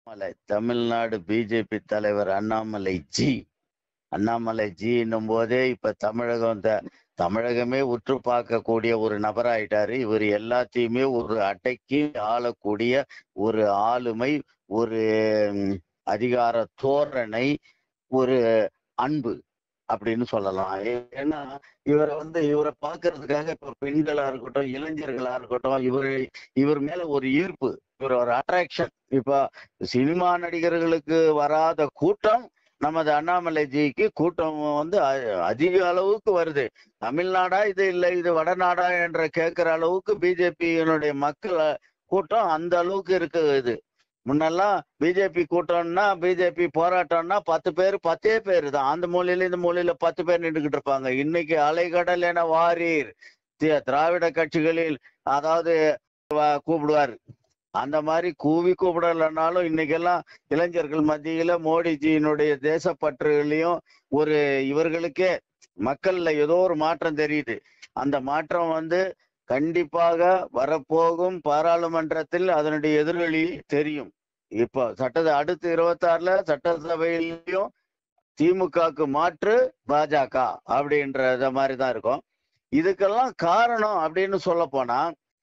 Annamalai Tamil Nadu BJP தலைவர் Annamalai G Annamalai G என்னும் போதே இப்ப தமிழகம் த- தமிழகமே உற்று பார்க்கக்கூடிய ஒரு நபராயிட்டாரு இவர் எல்லாத்தையுமே ஒரு அடக்கி ஆளக்கூடிய ஒரு ஆளுமை ஒரு ம், அதிகார தோரணை ஒரு அன்பு அப்படின்னு சொல்லலாம் ஏ- ஏன்னா இவரை வந்து இவரை பார்க்கறதுக்காக இப்ப பெண்களா இருக்கட்டும் இளைஞர்களா இருக்கட்டும் இவர் இவர் மேல ஒரு ஈர்ப்பு இவர் ஒரு அட்ராக்ஷன் இப்ப சினிமா நடிகர்களுக்கு வராத கூட்டம் நமது அண்ணாமலைஜிக்கு கூட்டம் வந்து அ- அதிக அளவுக்கு வருது தமிழ்நாடா இது இல்லை இது வடநாடா என்ற கேட்கிற அளவுக்கு பிஜேபியினுடைய மக்கள் அ, கூட்டம் அந்த அளவுக்கு இருக்கு இது முன்னெல்லாம் பிஜேபி கூட்டம்னா பிஜேபி போராட்டம்னா பத்து பேர் பத்தே பேர் தான் அந்த மூலையில இந்த மூலையில பத்து பேர் நின்றுகிட்டு இருப்பாங்க இன்னைக்கு அலைகடல் என வாரீர் தி- திராவிட கட்சிகளில் அதாவது வ- கூப்பிடுவார் அந்த மாதிரி கூவி கூப்பிடலைன்னாலும் இன்னைக்கெல்லாம் இளைஞர்கள் மத்தியில மோடிஜியினுடைய தேசப்பற்றுகளையும் ஒரு இவர்களுக்கே மக்கள்ல ஏதோ ஒரு மாற்றம் தெரியுது அந்த மாற்றம் வந்து கண்டிப்பாக வரப்போகும் பாராளுமன்றத்தில் அதனுடைய எதிரொலி தெரியும் இப்போ சட்டத்தை அடுத்து இருபத்தாறுல சட்டசபையிலையும் திமுகவுக்கு மாற்று பாஜக அப்படின்றத மாதிரி தான் இருக்கும் இதுக்கெல்லாம் காரணம் அப்படின்னு சொல்ல போனா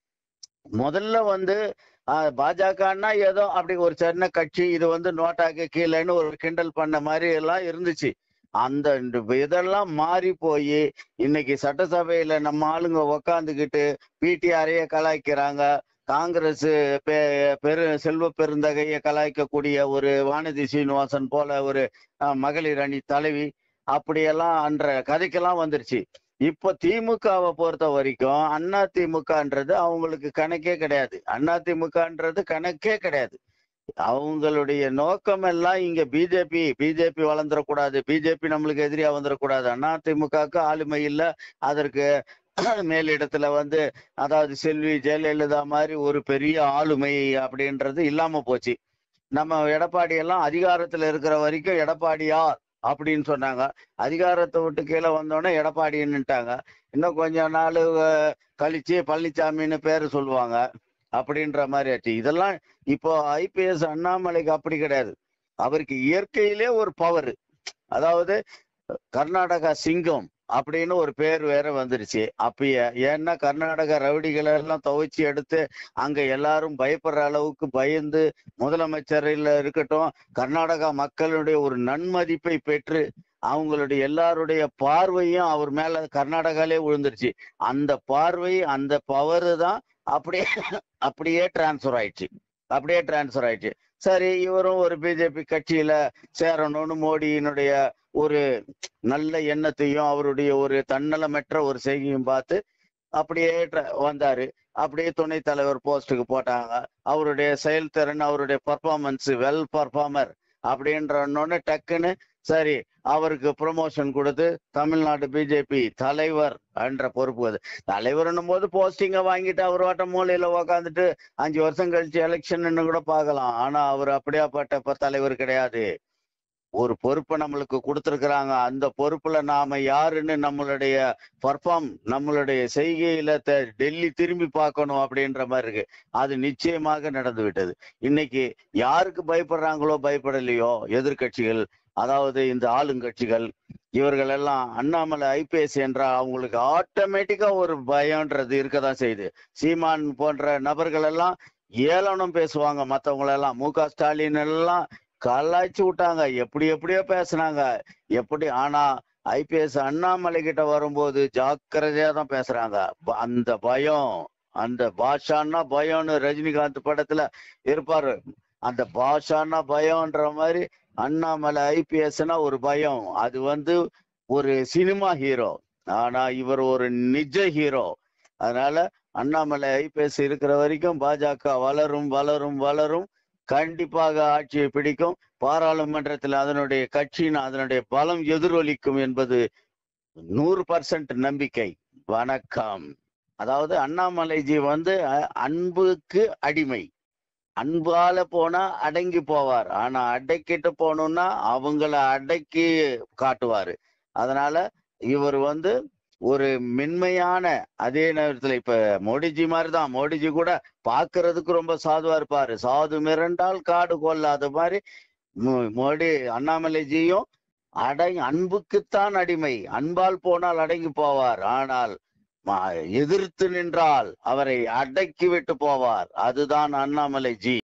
முதல்ல வந்து ஆஹ், பாஜகன்னா ஏதோ அப்படி ஒரு சின்ன கட்சி இது வந்து நோட்டாக்கு கீழேன்னு ஒரு கிண்டல் பண்ண மாதிரி எல்லாம் இருந்துச்சு அந்த இந்த இதெல்லாம் மாறி போய் இன்னைக்கு சட்டசபையில நம்ம ஆளுங்க உக்காந்துக்கிட்டு பிடிஆரையே கலாய்க்கிறாங்க காங்கிரஸ் பெ- பெரு செல்வ பெருந்தகையை கலாய்க்கக்கூடிய ஒரு வானதி சீனிவாசன் போல ஒரு அஹ், மகளிர் அணி தலைவி அப்படியெல்லாம் அன்ற கதைக்கெல்லாம் வந்துருச்சு இப்ப திமுகவை பொறுத்த வரைக்கும் அண்ணா திமுகன்றது அவங்களுக்கு கணக்கே கிடையாது அண்ணா திமுகன்றது கணக்கே கிடையாது அவங்களுடைய நோக்கம் எல்லாம் இங்க பிஜேபி பிஜேபி வளர்ந்துடக்கூடாது பிஜேபி நம்மளுக்கு எதிரியா வந்துடக்கூடாது அண்ணா திமுகவுக்கு ஆளுமை இல்ல அதற்கு மேலிடத்துல வந்து அதாவது செல்வி ஜெயலலிதா மாதிரி ஒரு பெரிய ஆளுமை அப்படின்றது இல்லாம போச்சு நம்ம எடப்பாடி எல்லாம் அதிகாரத்துல இருக்கிற வரைக்கும் எடப்பாடியார் அப்படின்னு சொன்னாங்க அதிகாரத்தை விட்டு கீழே வந்தோடனே எடப்பாடின்னுட்டாங்க இன்னும் கொஞ்ச நாள் அஹ், கழிச்சு பழனிசாமின்னு பேரு சொல்லுவாங்க அப்படின்ற மாதிரி ஆச்சு இதெல்லாம் இப்போ ஐபிஎஸ் அண்ணாமலைக்கு அப்படி கிடையாது அவருக்கு இயற்கையிலே ஒரு பவர் அதாவது கர்நாடகா சிங்கம் அப்படின்னு ஒரு பேர் வேற வந்துருச்சு அப்பயே ஏன்னா கர்நாடகா ரவுடிகளை எல்லாம் துவைச்சு எடுத்து அங்க எல்லாரும் பயப்படுற அளவுக்கு பயந்து முதலமைச்சரில் இருக்கட்டும் கர்நாடகா மக்களுடைய ஒரு நன்மதிப்பை பெற்று அவங்களுடைய எல்லாருடைய பார்வையும் அவர் மேல கர்நாடகாலே விழுந்துருச்சு அந்த பார்வை அந்த பவர் தான் அப்படியே அப்படியே டிரான்ஸ்ஃபர் ஆயிடுச்சு அப்படியே டிரான்ஸ்ஃபர் ஆயிடுச்சு சரி இவரும் ஒரு பிஜேபி கட்சியில சேரணும்னு மோடியினுடைய ஒரு நல்ல எண்ணத்தையும் அவருடைய ஒரு தன்னலமற்ற ஒரு செய்கையும் பார்த்து அப்படியே tra- வந்தாரு அப்படியே துணைத் தலைவர் போஸ்டுக்கு போட்டாங்க அவருடைய செயல்திறன் அவருடைய பர்ஃபார்மன்ஸ் வெல் பர்ஃபார்மர் அப்படின்றன்னு டக்குன்னு சரி அவருக்கு ப்ரொமோஷன் கொடுத்து தமிழ்நாடு பிஜேபி தலைவர் என்ற பொறுப்பு அது தலைவர்னும் போது போஸ்டிங்க வாங்கிட்டு அவர் வாட்ட மூலையில உக்காந்துட்டு அஞ்சு வருஷம் கழிச்சு எலெக்ஷன் கூட பார்க்கலாம் ஆனா அவர் அப்படியாப்பட்ட இப்ப தலைவர் கிடையாது ஒரு பொறுப்பை நம்மளுக்கு கொடுத்துருக்குறாங்க அந்த பொறுப்புல நாம யாருன்னு நம்மளுடைய பர்ஃபார்ம் நம்மளுடைய செய்கையில த- டெல்லி திரும்பி பார்க்கணும் அப்படின்ற மாதிரி இருக்கு அது நிச்சயமாக நடந்து விட்டது இன்னைக்கு யாருக்கு பயப்படுறாங்களோ பயப்படலையோ எதிர்க்கட்சிகள் அதாவது இந்த ஆளுங்கட்சிகள் இவர்கள் எல்லாம் அண்ணாமலை ஐபிஎஸ் என்றால் அவங்களுக்கு ஆட்டோமேட்டிக்கா ஒரு பயம்ன்றது இருக்கதான் செய்யுது சீமான் போன்ற நபர்கள் எல்லாம் ஏளனம் பேசுவாங்க மத்தவங்களெல்லாம் மு க ஸ்டாலின் எல்லாம் கலாய்ச்சி விட்டாங்க எப்படி எப்படியோ பேசுனாங்க எப்படி ஆனா ஐபிஎஸ் அண்ணாமலை கிட்ட வரும்போது ஜாக்கிரதையா தான் பேசுறாங்க ப- அந்த பயம் அந்த பாஷான்னா பயம்னு ரஜினிகாந்த் படத்துல இருப்பாரு அந்த பாஷான்னா பயம்ன்ற மாதிரி அண்ணாமலை ஐபிஎஸ்னா ஒரு பயம் அது வந்து ஒரு சினிமா ஹீரோ ஆனா இவர் ஒரு நிஜ ஹீரோ அதனால அண்ணாமலை ஐபிஎஸ் இருக்கிற வரைக்கும் பாஜக வளரும் வளரும் வளரும் கண்டிப்பாக ஆட்சியை பிடிக்கும் பாராளுமன்றத்தில் அதனுடைய கட்சியின் அதனுடைய பலம் எதிரொலிக்கும் என்பது நூறு பர்சன்ட் நம்பிக்கை வணக்கம் அதாவது அண்ணாமலைஜி வந்து அ- அன்புக்கு அடிமை அன்பால போனா அடங்கி போவார் ஆனா அடக்கிட்டு போகணும்னா அவங்கள அடக்கி காட்டுவாரு அதனால இவர் வந்து ஒரு மென்மையான அதே நேரத்துல இப்ப மோடிஜி மாதிரிதான் மோடிஜி கூட பாக்குறதுக்கு ரொம்ப சாதுவா இருப்பாரு சாது மிரண்டால் காடு கொள்ளாத மாதிரி மோ- மோடி அண்ணாமலைஜியும் அடை அன்புக்குத்தான் அடிமை அன்பால் போனால் அடங்கி போவார் ஆனால் ம- எதிர்த்து நின்றால் அவரை அடக்கி விட்டு போவார் அதுதான் அண்ணாமலை ஜி